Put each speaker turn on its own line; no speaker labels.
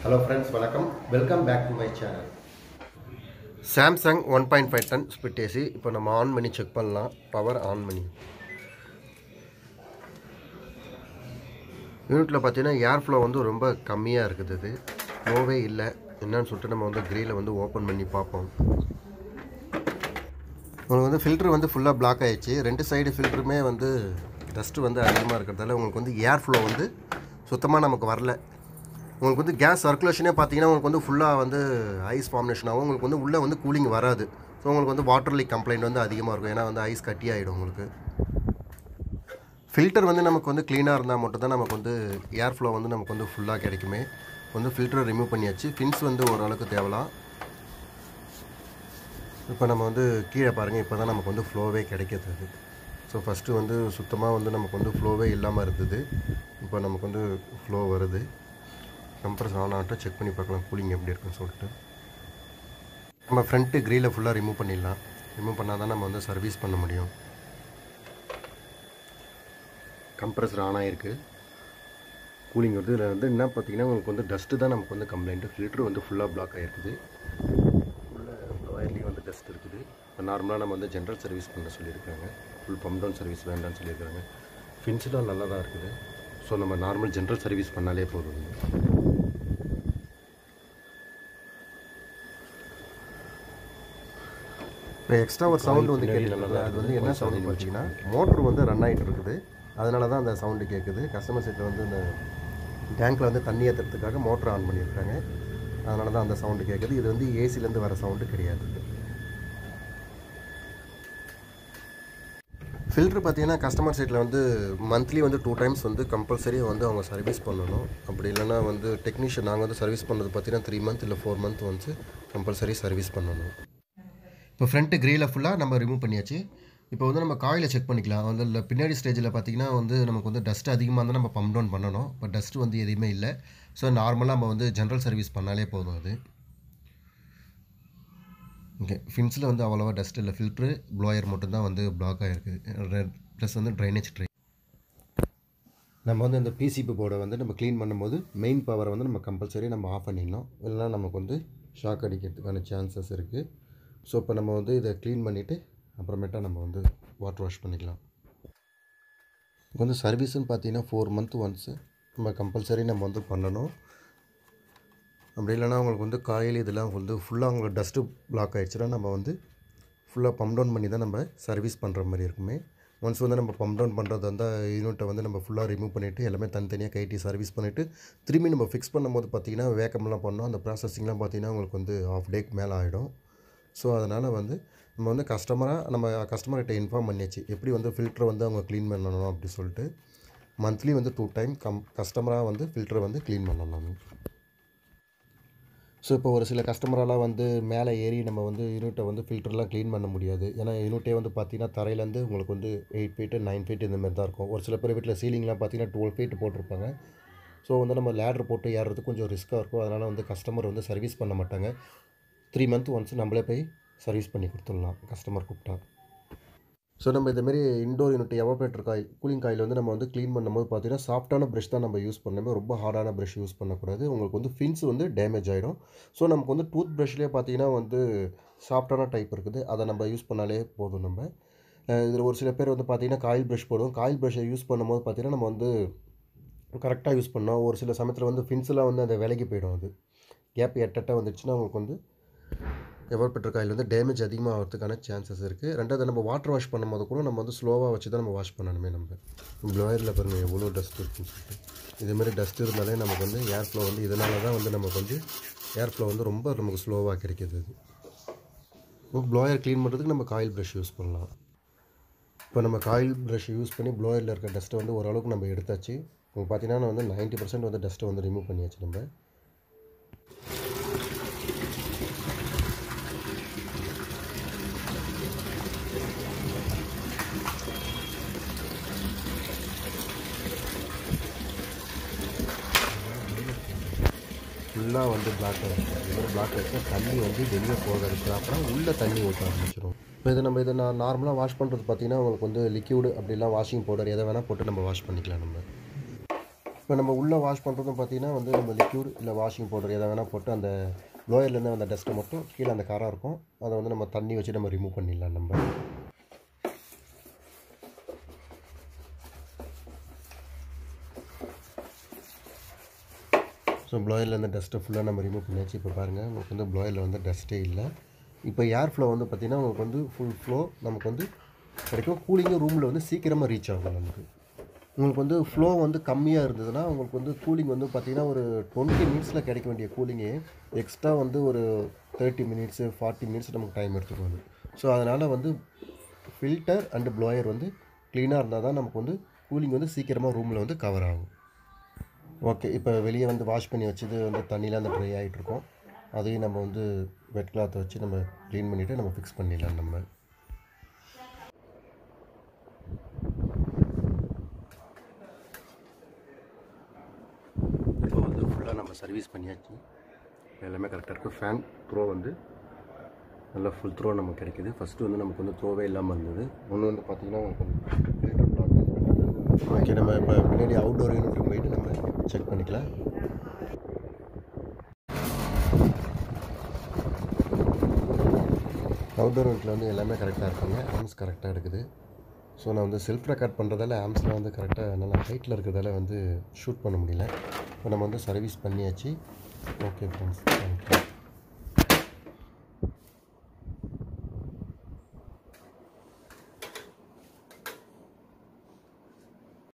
hello friends வணக்கம் welcome back to my channel Samsung one point five ton split AC இப்போ நம்ம on பண்ணி check பண்ணலாம் power on பண்ணி யூனிட்டில் பார்த்தீங்கன்னா ஏர் ஃப்ளோ வந்து ரொம்ப கம்மியாக இருக்குது இது ஃப்ளோவே இல்லை என்னன்னு சொல்லிட்டு நம்ம வந்து க்ரீல வந்து ஓப்பன் பண்ணி பார்ப்போம் உங்களுக்கு வந்து ஃபில்ட்ரு வந்து ஃபுல்லாக பிளாக் ஆயிடுச்சு ரெண்டு சைடு ஃபில்ட்ருமே வந்து டஸ்ட்டு வந்து அதிகமாக இருக்கிறதால உங்களுக்கு வந்து ஏர் ஃப்ளோ வந்து சுத்தமாக நமக்கு வரல உங்களுக்கு வந்து கேஸ் சர்க்குலேஷனே பார்த்தீங்கன்னா உங்களுக்கு வந்து ஃபுல்லாக வந்து ஐஸ் ஃபார்மேஷன் ஆகும் உங்களுக்கு வந்து உள்ளே வந்து கூலிங் வராது ஸோ உங்களுக்கு வந்து வாட்டர் லீக் கம்ப்ளைண்ட் வந்து அதிகமாக இருக்கும் ஏன்னா வந்து ஐஸ் கட்டி ஆகிடும் உங்களுக்கு ஃபில்டர் வந்து நமக்கு வந்து க்ளீனாக இருந்தால் மட்டும்தான் நமக்கு வந்து ஏர் ஃப்ளோ வந்து நமக்கு வந்து ஃபுல்லாக கிடைக்குமே வந்து ஃபில்டரை ரிமூவ் பண்ணியாச்சு ஃபின்ஸ் வந்து ஓரளவுக்கு தேவலாம் இப்போ நம்ம வந்து கீழே பாருங்கள் இப்போ தான் நமக்கு வந்து ஃப்ளோவே கிடைக்கிறது அது ஸோ ஃபஸ்ட்டு வந்து சுத்தமாக வந்து நமக்கு வந்து ஃப்ளோவே இல்லாமல் இருந்தது இப்போ நமக்கு வந்து ஃப்ளோ வருது கம்ப்ரஸ் ஆன் ஆகட்டும் செக் பண்ணி பார்க்கலாம் கூலிங் எப்படி இருக்குன்னு சொல்லிட்டு நம்ம ஃப்ரண்ட்டு க்ரீலை ஃபுல்லாக ரிமூவ் பண்ணிடலாம் ரிமூவ் பண்ணால் தான் நம்ம வந்து சர்வீஸ் பண்ண முடியும் கம்ப்ரஸர் ஆன் ஆகிருக்கு கூலிங் வருது இதில் வந்து என்ன பார்த்தீங்கன்னா உங்களுக்கு வந்து டஸ்ட்டு தான் நமக்கு வந்து கம்ப்ளைண்ட்டு ஃபில்ட்ரு வந்து ஃபுல்லாக பிளாக் ஆகிருக்குது வயர்லேயும் வந்து டஸ்ட் இருக்குது இப்போ நார்மலாக நம்ம வந்து ஜென்ரல் சர்வீஸ் பண்ண சொல்லியிருக்காங்க ஃபுல் பம்ப் டவுன் சர்வீஸ் வேண்டாம்னு சொல்லியிருக்காங்க ஃபின்ஸ்லாம் நல்லா தான் இருக்குது ஸோ நம்ம நார்மல் ஜென்ரல் சர்வீஸ் பண்ணாலே போதும் இப்போ எக்ஸ்ட்ரா ஒரு சவுண்டு வந்து கேட்குறதுனால அது வந்து என்ன சவுண்டு பார்த்தீங்கன்னா மோட்ரு வந்து ரன் ஆகிட்டு இருக்குது அதனால தான் அந்த சவுண்டு கேட்குது கஸ்டமர் சைட்டில் வந்து இந்த டேங்க்கில் வந்து தண்ணி ஏற்றுறதுக்காக மோட்ரு ஆன் பண்ணியிருக்காங்க அதனால தான் அந்த சவுண்டு கேட்குது இது வந்து ஏசிலேருந்து வர சவுண்டு கிடையாது ஃபில்ட்ரு பார்த்தீங்கன்னா கஸ்டமர் சைட்டில் வந்து மந்த்லி வந்து டூ டைம்ஸ் வந்து கம்பல்சரி வந்து அவங்க சர்வீஸ் பண்ணணும் அப்படி இல்லைன்னா வந்து டெக்னீஷியன் நாங்கள் வந்து சர்வீஸ் பண்ணது பார்த்தீங்கன்னா த்ரீ மந்த் இல்லை ஃபோர் மந்த் வந்து கம்பல்சரி சர்வீஸ் பண்ணணும் இப்போ ஃப்ரண்ட்டு க்ரீல ஃபுல்லாக நம்ம ரிமூவ் பண்ணியாச்சு இப்போ வந்து நம்ம காயிலை செக் பண்ணிக்கலாம் வந்து இல்லை பின்னாடி ஸ்டேஜில் பார்த்தீங்கன்னா வந்து நமக்கு வந்து டஸ்ட் அதிகமாக இருந்தால் நம்ம பம்ப் டவுன் பண்ணணும் இப்போ டஸ்ட் வந்து எதுவுமே இல்லை ஸோ நார்மலாக நம்ம வந்து ஜென்ரல் சர்வீஸ் பண்ணாலே போதும் அது ஓகே ஃபின்ஸில் வந்து அவ்வளோவா டஸ்ட் இல்லை ஃபில்ட்ரு ப்ளோயர் மட்டும்தான் வந்து பிளாக் ஆகிருக்கு ப்ளஸ் வந்து ட்ரைனேஜ் ட்ரை நம்ம வந்து இந்த பிசிபி போர்டை வந்து நம்ம க்ளீன் பண்ணும்போது மெயின் பவரை வந்து நம்ம கம்பல்சரி நம்ம ஆஃப் பண்ணிடணும் இல்லைனா நமக்கு வந்து ஷாக் அடிக்கிறதுக்கான சான்சஸ் இருக்குது ஸோ இப்போ நம்ம வந்து இதை க்ளீன் பண்ணிவிட்டு அப்புறமேட்டா நம்ம வந்து வாட்டர் வாஷ் பண்ணிக்கலாம் இப்போ வந்து சர்வீஸுன்னு பார்த்தீங்கன்னா ஃபோர் மந்த் ஒன்ஸு நம்ம கம்பல்சரி நம்ம வந்து பண்ணணும் அப்படி இல்லைனா உங்களுக்கு வந்து காயில் இதெல்லாம் வந்து ஃபுல்லாக உங்களுக்கு டஸ்ட்டு பிளாக் ஆகிடுச்சுன்னா நம்ம வந்து ஃபுல்லாக பம்ப் டவுன் பண்ணி தான் நம்ம சர்வீஸ் பண்ணுற மாதிரி இருக்குமே ஒன்ஸ் வந்து நம்ம பம்ப் டவுன் பண்ணுறது இருந்தால் யூனிட்டை வந்து நம்ம ஃபுல்லாக ரிமூவ் பண்ணிவிட்டு எல்லாமே தனித்தனியாக கைட்டி சர்வீஸ் பண்ணிவிட்டு திரும்பி நம்ம ஃபிக்ஸ் பண்ணும்போது பார்த்திங்கன்னா வேக்கம்லாம் பண்ணோம் அந்த ப்ராசஸிங்லாம் பார்த்திங்கன்னா உங்களுக்கு வந்து ஆஃப் டேக்கு மேலே ஆகிடும் ஸோ அதனால் வந்து நம்ம வந்து கஸ்டமராக நம்ம கஸ்டமர்கிட்ட இன்ஃபார்ம் பண்ணியாச்சு எப்படி வந்து ஃபில்டரை வந்து அவங்க க்ளீன் பண்ணணும் அப்படி சொல்லிட்டு மந்த்லி வந்து டூ டைம் கம் கஸ்டமராக வந்து ஃபில்டரை வந்து க்ளீன் பண்ணணும் ஸோ இப்போ ஒரு சில கஸ்டமரெல்லாம் வந்து மேலே ஏறி நம்ம வந்து யூனிட்டை வந்து ஃபில்டர்லாம் க்ளீன் பண்ண முடியாது ஏன்னா யூனிட்டே வந்து பார்த்தீங்கன்னா தரையிலேருந்து உங்களுக்கு வந்து எயிட் ஃபீட்டு நைன் ஃபீட் இந்த மாதிரி தான் இருக்கும் ஒரு சில பேர் வீட்டில் சீலிங்லாம் பார்த்தீங்கன்னா டுவெல் ஃபீட் போட்டிருப்பாங்க ஸோ வந்து நம்ம லேட்ரு போட்டு ஏறுறது கொஞ்சம் ரிஸ்க்காக இருக்கும் அதனால் வந்து கஸ்டமர் வந்து சர்வீஸ் பண்ண மாட்டாங்க த்ரீ மந்த் ஒன்ஸ் நம்மளே போய் சர்வீஸ் பண்ணி கொடுத்துடலாம் கஸ்டமர் கூப்பிட்டா ஸோ நம்ம இதேமாரி indoor unit evaporator coil cooling coil வந்து நம்ம வந்து க்ளீன் பண்ணும்போது பார்த்தீங்கன்னா சாஃப்டான ப்ரஷ் தான் நம்ம யூஸ் பண்ணணும் ரொம்ப ஹார்டான ப்ரஷ் யூஸ் பண்ணக்கூடாது உங்களுக்கு வந்து ஃபின்ஸ் வந்து டேமேஜ் ஆகிடும் ஸோ நமக்கு வந்து டூத் ப்ரஷ்லேயே பார்த்தீங்கன்னா வந்து சாஃப்டான டைப் இருக்குது அதை நம்ம யூஸ் பண்ணாலே போதும் நம்ம இதில் ஒரு சில பேர் வந்து பார்த்திங்கன்னா காயில் ப்ரஷ் போடுவோம் காயில் ப்ரஷ்ஷை யூஸ் பண்ணும்போது பார்த்திங்கன்னா நம்ம வந்து கரெக்டாக யூஸ் பண்ணோம் ஒரு சில சமயத்தில் வந்து ஃபின்ஸ்லாம் வந்து அந்த விலைக்கு போயிடும் அது கேப் எட்டட்டாக வந்துடுச்சுன்னா உங்களுக்கு வந்து எவர்பெட்டர் காயில் வந்து டேமேஜ் அதிகமாக ஆகிறதுக்கான சான்சஸ் இருக்குது ரெண்டாவது நம்ம வாட்டர் வாஷ் பண்ணும்போது கூட நம்ம வந்து ஸ்லோவாக வச்சு தான் நம்ம வாஷ் பண்ணணுமே நம்ம ப்ளோயரில் பாருங்கள் எவ்வளோ டஸ்ட் இருக்குன்னு சொல்லிட்டு இதேமாரி டஸ்ட் இருந்தாலே நமக்கு வந்து ஏர் ஃப்ளோ வந்து இதனால தான் வந்து நமக்கு வந்து ஏர் ஃப்ளோ வந்து ரொம்ப நமக்கு ஸ்லோவாக கிடைக்கிது அது இப்போ ப்ளோயர் க்ளீன் பண்ணுறதுக்கு நம்ம காயில் ப்ரஷ் யூஸ் பண்ணலாம் இப்போ நம்ம காயில் ப்ரஷ் யூஸ் பண்ணி ப்ளோயரில் இருக்க டஸ்ட்டை வந்து ஓரளவுக்கு நம்ம எடுத்தாச்சு இப்போ பார்த்தீங்கன்னா வந்து நைன்ட்டி பர்சன்ட் வந்து டஸ்ட்டை வந்து ரிமூவ் பண்ணியாச்சு நம்ம ஃபுல்லாக வந்து பிளாக் ஆகிடும் இது மாதிரி பிளாக் ஆகிடுச்சுன்னா தண்ணி வந்து வெளியே போகாது அப்புறம் உள்ளே தண்ணி ஊற்ற ஆரம்பிச்சிடும் இப்போ இதை நம்ம இதை நான் நார்மலாக வாஷ் பண்ணுறது பார்த்தீங்கன்னா உங்களுக்கு வந்து லிக்யூடு அப்படிலாம் வாஷிங் பவுடர் எதை வேணால் போட்டு நம்ம வாஷ் பண்ணிக்கலாம் நம்ம இப்போ நம்ம உள்ளே வாஷ் பண்ணுறதும் பார்த்தீங்கன்னா வந்து நம்ம லிக்யூட் இல்லை வாஷிங் பவுடர் எதை வேணால் போட்டு அந்த ப்ளோயர்லேருந்து அந்த டஸ்ட்டை மட்டும் கீழே அந்த காராக இருக்கும் அதை வந்து நம்ம தண்ணி வச்சு நம்ம ரிமூவ் பண்ணிடலாம் நம்ம ஸோ ப்ளோயரில் அந்த டஸ்ட்டை ஃபுல்லாக நம்ம ரிமூவ் பண்ணியாச்சு இப்போ பாருங்கள் உங்களுக்கு வந்து ப்ளோயரில் வந்து டஸ்ட்டே இல்லை இப்போ ஏர் ஃப்ளோ வந்து பார்த்திங்கன்னா உங்களுக்கு வந்து ஃபுல் ஃப்ளோ நமக்கு வந்து கிடைக்கும் கூலிங்கும் ரூமில் வந்து சீக்கிரமாக ரீச் ஆகும் நமக்கு உங்களுக்கு வந்து ஃப்ளோ வந்து கம்மியாக இருந்ததுன்னா உங்களுக்கு வந்து கூலிங் வந்து பார்த்திங்கன்னா ஒரு டுவெண்ட்டி மினிட்ஸில் கிடைக்க வேண்டிய கூலிங்கே எக்ஸ்ட்ரா வந்து ஒரு தேர்ட்டி மினிட்ஸு ஃபார்ட்டி மினிட்ஸ் நமக்கு டைம் எடுத்துக்கும் அது ஸோ அதனால் வந்து ஃபில்டர் அண்டு ப்ளோயர் வந்து க்ளீனாக இருந்தால் தான் நமக்கு வந்து கூலிங் வந்து சீக்கிரமாக ரூமில் வந்து கவர் ஆகும் ஓகே இப்போ வெளியே வந்து வாஷ் பண்ணி வச்சது வந்து தண்ணியில் அந்த ட்ரை ஆகிட்டு இருக்கோம் அதையும் நம்ம வந்து வெட் கிளாத்தை வச்சு நம்ம க்ளீன் பண்ணிவிட்டு நம்ம ஃபிக்ஸ் பண்ணிடலாம் நம்ம இப்போ வந்து ஃபுல்லாக நம்ம சர்வீஸ் பண்ணியாச்சு எல்லாமே கரெக்டாக இருக்குது ஃபேன் த்ரோ வந்து நல்லா ஃபுல் த்ரோ நமக்கு கிடைக்குது ஃபஸ்ட்டு வந்து நமக்கு வந்து த்ரோவே இல்லாமல் இருந்தது ஒன்று வந்து பார்த்திங்கன்னா உங்களுக்கு வந்து ஃபில்டர் பிளாக் ஓகே நம்ம இப்போ பின்னாடி அவுட்டோர் யூனிட் போயிட்டு நம்ம செக் பண்ணிக்கலாம் அவுட்டோர் யூனிட்டில் வந்து எல்லாமே கரெக்டாக இருக்காங்க ஆம்ஸ் கரெக்டாக இருக்குது ஸோ நான் வந்து செல்ஃப் ரெக்கார்ட் பண்ணுறதால ஆம்ஸ்லாம் வந்து கரெக்டாக நல்லா ஹைட்டில் இருக்கிறதால வந்து ஷூட் பண்ண முடியல இப்போ நம்ம வந்து சர்வீஸ் பண்ணியாச்சு ஓகே ஃப்ரெண்ட்ஸ் தேங்க்யூ